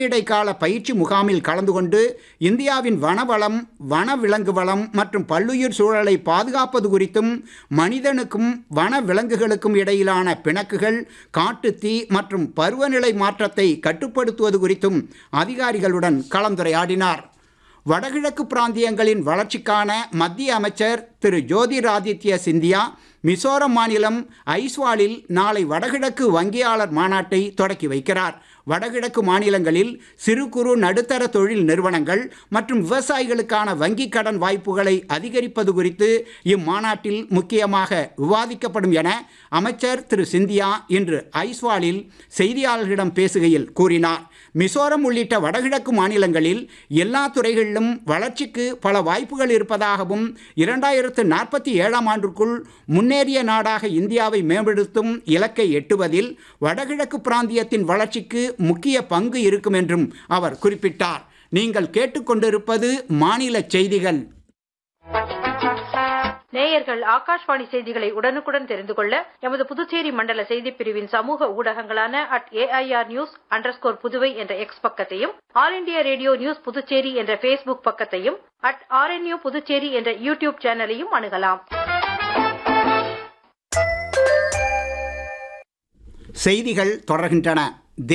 இடைக்கால பயிற்சி முகாமில் கலந்து கொண்டு இந்தியாவின் வனவளம் வனவிலங்கு வளம் மற்றும் பல்லுயிர் சூழலை பாதுகாப்பது குறித்தும் மனிதனுக்கும் வன விலங்குகளுக்கும் இடையிலான பிணக்குகள் காட்டுத்தீ மற்றும் பருவநிலை மாற்றத்தை கட்டுப்படுத்துவது குறித்தும் அதிகாரிகளுடன் கலந்துரையாடினார் வடகிழக்கு பிராந்தியங்களின் வளர்ச்சிக்கான மத்திய அமைச்சர் திரு ஜோதிராதித்ய சிந்தியா மிசோரம் மாநிலம் ஐஸ்வாலில் நாளை வடகிழக்கு வங்கியாளர் மாநாட்டை தொடக்கி வைக்கிறார் வடகிழக்கு மாநிலங்களில் சிறு குறு நடுத்தர தொழில் நிறுவனங்கள் மற்றும் விவசாயிகளுக்கான வங்கிக் கடன் வாய்ப்புகளை அதிகரிப்பது குறித்து இம்மாநாட்டில் முக்கியமாக விவாதிக்கப்படும் என அமைச்சர் திரு சிந்தியா இன்று ஐஸ்வாலில் செய்தியாளர்களிடம் பேசுகையில் கூறினார் மிசோரம் உள்ளிட்ட வடகிழக்கு மாநிலங்களில் எல்லா துறைகளிலும் வளர்ச்சிக்கு பல வாய்ப்புகள் இருப்பதாகவும் இரண்டாயிரத்து நாற்பத்தி ஏழாம் ஆண்டுக்குள் முன்னேறிய நாடாக இந்தியாவை மேம்படுத்தும் இலக்கை எட்டுவதில் வடகிழக்கு பிராந்தியத்தின் வளர்ச்சிக்கு முக்கிய பங்கு இருக்கும் என்றும் அவர் குறிப்பிட்டார் நீங்கள் கேட்டுக்கொண்டிருப்பது மாநில செய்திகள் நேயர்கள் ஆகாஷ்வாணி செய்திகளை உடனுக்குடன் தெரிந்து கொள்ள எமது புதுச்சேரி மண்டல செய்திப் பிரிவின் சமூக ஊடகங்களான at AIR news underscore Puduvai என்ற எக்ஸ் பக்கத்தையும் All India Radio news Puducherry என்ற ஃபேஸ்புக் பக்கத்தையும் அட் ஆர்என்யூ புதுச்சேரி என்ற யூடியூப் சேனலையும் அணுகலாம் செய்திகள் தொடர்கின்றன